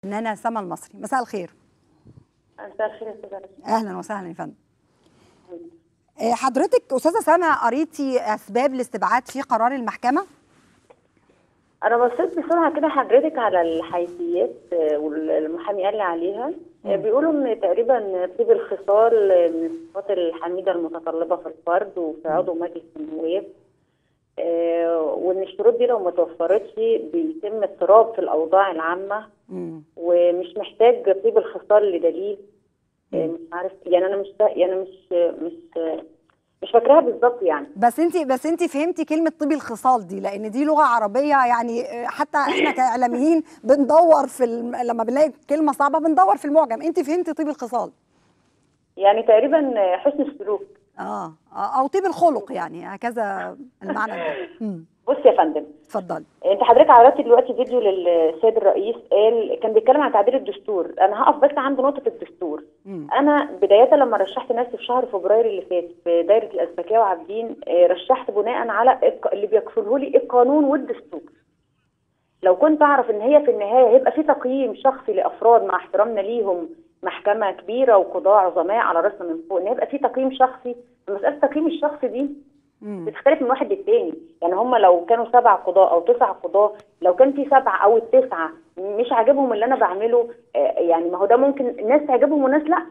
فنانة سما المصري مساء الخير مساء الخير يا استاذه رشا اهلا وسهلا يا فندم آه، حضرتك استاذه سما قريتي اسباب الاستبعاد في قرار المحكمه انا بصيت بسرعه كده حضرتك على الحيثيات آه، والمحامي قال لي عليها آه، بيقولوا ان تقريبا طيب الخصال آه، من الصفات الحميده المتطلبه في الفرد وفي عضو مجلس النواب آه، وان الشروط دي لو ما توفرتش بيتم اضطراب في الاوضاع العامه مم. ومش محتاج طيب الخصال لدليل آه، مش عارف يعني انا مش يعني أنا مش مش مش فاكراها بالظبط يعني بس انت بس انت فهمتي كلمه طيب الخصال دي لان دي لغه عربيه يعني آه، حتى احنا كاعلاميين بندور في الم... لما بنلاقي كلمه صعبه بندور في المعجم انت فهمتي طيب الخصال يعني تقريبا حسن السلوك اه آه، او طيب الخلق يعني هكذا المعنى ده مم. بص يا فندم اتفضلي انت حضرتك عرضتي دلوقتي فيديو للسيد الرئيس قال كان بيتكلم عن تعديل الدستور انا هقف بس عند نقطه الدستور مم. انا بدايه لما رشحت نفسي في شهر فبراير اللي فات في دايره الازبكيه وعابدين اه، رشحت بناء على الق- اللي بيكفله لي القانون والدستور لو كنت اعرف ان هي في النهايه هيبقى في تقييم شخصي لافراد مع احترامنا ليهم محكمه كبيره وقضاء عظماء على راسنا من فوق ان هيبقى في تقييم شخصي مساله التقييم الشخصي دي مم. بتختلف من واحد للتاني يعني هم لو كانوا سبع قضاء او تسع قضاء لو كان في سبعه او التسعه مش عاجبهم اللي انا بعمله آه، يعني ما هو ده ممكن ناس تعجبهم وناس لا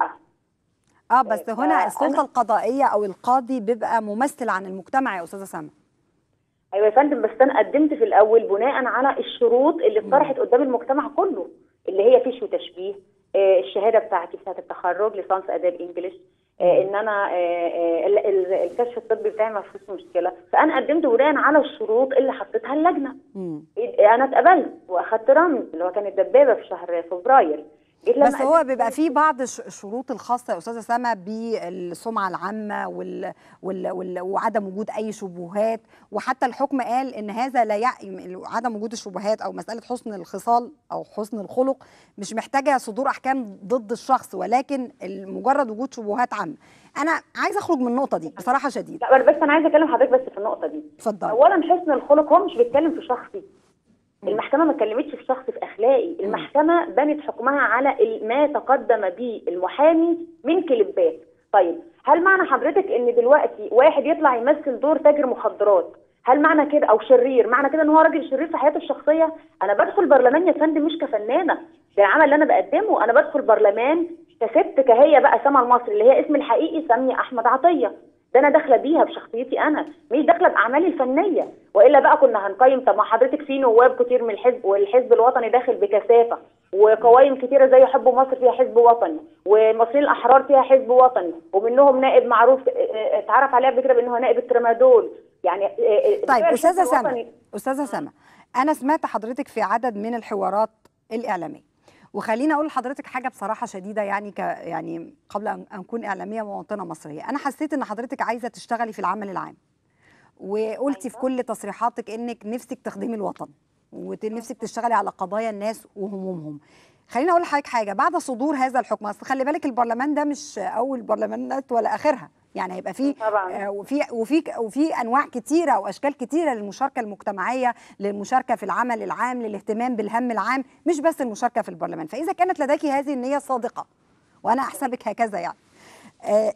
اه بس هنا فأنا- السلطه القضائيه او القاضي بيبقى ممثل عن المجتمع يا استاذه سما ايوه يا فندم بس انا قدمت في الاول بناء على الشروط اللي اتطرحت قدام المجتمع كله اللي هي فيش وتشبيه آه، الشهاده بتاعتي بتاعت التخرج ليسانس اداب انجلش آه، ان انا آه، آه، ال- ال- الكشف الطبي بتاعي ما فيهوش مشكله فانا قدمت بناء على الشروط اللي حطتها اللجنه مم. انا اتقبلت واخدت رمز اللي هو كان الدبابه في شهر فبراير جيت لما بس هو قدمت- بيبقى فيه بعض الش- الشروط الخاصه يا استاذه سما بالسمعه العامه وال... وال... وال... وعدم وجود اي شبهات وحتى الحكم قال ان هذا لا يعني عدم وجود الشبهات او مساله حسن الخصال او حسن الخلق مش محتاجه صدور احكام ضد الشخص ولكن مجرد وجود شبهات عامه انا عايزه اخرج من النقطه دي بصراحه شديده لا بس انا عايزه اكلم حضرتك بس في النقطه دي اتفضلي اولا حسن الخلق هو مش بيتكلم في شخصي المحكمه ما اتكلمتش في شخص في اخلاقي المحكمه بنت حكمها على ال- ما تقدم به المحامي من كليبات طيب هل معنى حضرتك ان دلوقتي واحد يطلع يمثل دور تاجر مخدرات هل معنى كده او شرير معنى كده ان هو راجل شرير في حياته الشخصيه انا بدخل برلمان يا فندم مش كفنانه ده العمل اللي انا بقدمه انا بدخل برلمان كست كهي بقى سما المصري اللي هي اسمي الحقيقي ساميه احمد عطيه ده انا داخله بيها بشخصيتي انا مش داخله باعمالي الفنيه والا بقى كنا هنقيم طب ما حضرتك في نواب كتير من الحزب والحزب الوطني داخل بكثافه وقوائم كتيره زي حب مصر فيها حزب وطني ومصريين الاحرار فيها حزب وطني ومنهم نائب معروف اه، اه، اتعرف عليه قبل كده بان هو نائب الترامادول يعني اه، اه، طيب بتوع استاذه الحزب سما الوطني- استاذه سما انا سمعت حضرتك في عدد من الحوارات الاعلاميه وخليني اقول لحضرتك حاجه بصراحه شديده يعني ك يعني قبل ان اكون اعلاميه مواطنه مصريه انا حسيت ان حضرتك عايزه تشتغلي في العمل العام وقلتي في كل تصريحاتك انك نفسك تخدمي الوطن ونفسك تشتغلي على قضايا الناس وهمومهم خليني اقول لحضرتك حاجه بعد صدور هذا الحكم اصل خلي بالك البرلمان ده مش اول برلمانات ولا اخرها يعني هيبقى فيه طبعا آه، وفي وفي وفي انواع كتيره واشكال كتيره للمشاركه المجتمعيه للمشاركه في العمل العام للاهتمام بالهم العام مش بس المشاركه في البرلمان فاذا كانت لديك هذه النيه الصادقه وانا احسبك هكذا يعني آه،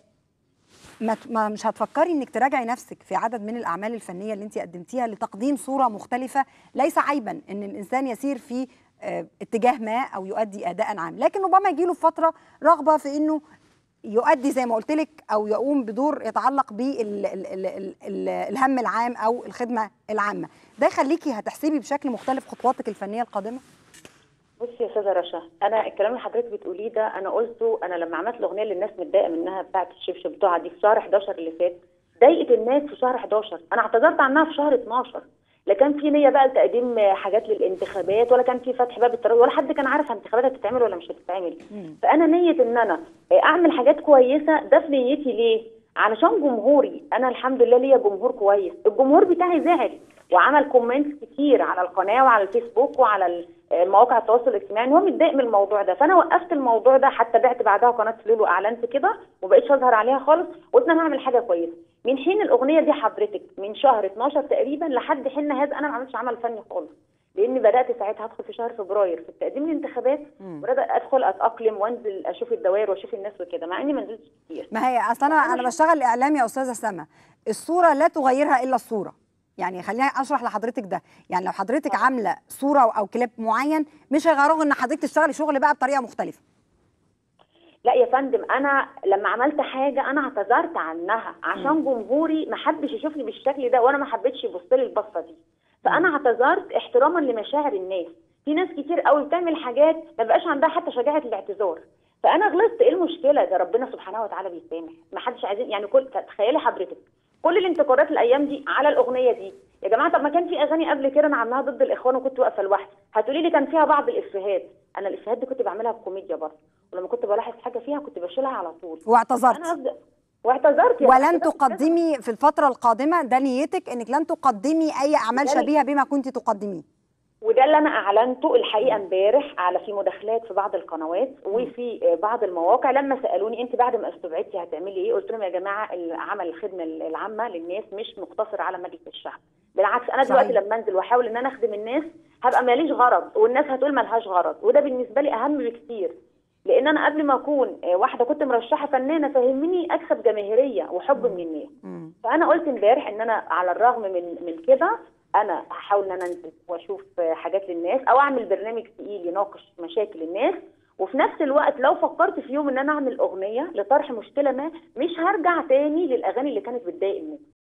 ما ت- ما مش هتفكري انك تراجعي نفسك في عدد من الاعمال الفنيه اللي انت قدمتيها لتقديم صوره مختلفه ليس عيبا ان الانسان يسير في آه، اتجاه ما او يؤدي اداء عام لكن ربما يجيله في فتره رغبه في انه يؤدي زي ما قلت لك او يقوم بدور يتعلق بالهم العام او الخدمه العامه ده يخليكي هتحسبي بشكل مختلف خطواتك الفنيه القادمه بصي يا استاذه رشا انا الكلام اللي حضرتك بتقوليه ده انا قلته انا لما عملت الاغنيه اللي الناس متضايقه منها بتاعه الشبشب بتوعها دي في شهر 11 اللي فات ضايقت الناس في شهر 11 انا اعتذرت عنها في شهر 12 لا كان في نيه بقى لتقديم حاجات للانتخابات ولا كان في فتح باب الطريق ولا حد كان عارف الانتخابات هتتعمل ولا مش هتتعمل فانا نيه ان انا اعمل حاجات كويسه ده في نيتي ليه علشان جمهوري انا الحمد لله ليا جمهور كويس الجمهور بتاعي زعل وعمل كومنتس كتير على القناه وعلى الفيسبوك وعلى ال- مواقع التواصل الاجتماعي ان هو متضايق من الموضوع ده فانا وقفت الموضوع ده حتى بعت بعدها قناه فلول واعلنت كده ومبقتش اظهر عليها خالص قلت انا هعمل حاجه كويسه من حين الاغنيه دي حضرتك من شهر 12 تقريبا لحد حين هذا انا ما عملتش عمل فني خالص لاني بدات ساعتها ادخل في شهر فبراير في التقديم للانتخابات مم. وبدات ادخل اتاقلم وانزل اشوف الدوائر واشوف الناس وكده مع اني ما نزلتش كتير ما هي اصل انا انا بشتغل اعلام يا استاذه سما الصوره لا تغيرها الا الصوره يعني خليني اشرح لحضرتك ده يعني لو حضرتك عامله صوره او كليب معين مش هيغيروه ان حضرتك تشتغلي شغل بقى بطريقه مختلفه لا يا فندم انا لما عملت حاجه انا اعتذرت عنها عشان جمهوري ما حبش يشوفني بالشكل ده وانا ما حبيتش يبص لي البصه دي فانا اعتذرت احتراما لمشاعر الناس في ناس كتير قوي بتعمل حاجات ما بقاش عندها حتى شجاعه الاعتذار فانا غلطت ايه المشكله ده ربنا سبحانه وتعالى بيسامح ما حدش عايزين يعني كل تخيلي حضرتك كل الانتقادات الايام دي على الاغنيه دي يا جماعه طب ما كان في اغاني قبل كده انا عاملاها ضد الاخوان وكنت واقفه لوحدي هتقولي لي كان فيها بعض الافيهات انا الافيهات دي كنت بعملها بكوميديا برضه ولما كنت بلاحظ حاجه فيها كنت بشيلها على طول انا واعتذرت قصدي واعتذرت يا ولن اعتذرت كده. تقدمي في الفتره القادمه ده نيتك انك لن تقدمي اي اعمال ده- شبيهه بما كنت تقدميه وده اللي انا اعلنته الحقيقه امبارح على في مداخلات في بعض القنوات وفي آه، بعض المواقع لما سالوني انت بعد ما استبعدتي هتعملي ايه قلت لهم يا جماعه عمل الخدمه العامه للناس مش مقتصر على مجلس الشعب بالعكس انا صحيح. دلوقتي لما انزل واحاول ان انا اخدم الناس هبقى ماليش غرض والناس هتقول ملهاش غرض وده بالنسبه لي اهم بكتير لان انا قبل ما اكون آه، واحده كنت مرشحه فنانه فهمني اكسب جماهيريه وحب من الناس مم. فانا قلت امبارح ان انا على الرغم من من كده انا هحاول ان انا انزل واشوف حاجات للناس او اعمل برنامج تقيل يناقش مشاكل الناس وفي نفس الوقت لو فكرت في يوم ان انا اعمل اغنيه لطرح مشكله ما مش هرجع تاني للاغاني اللي كانت بتضايق الناس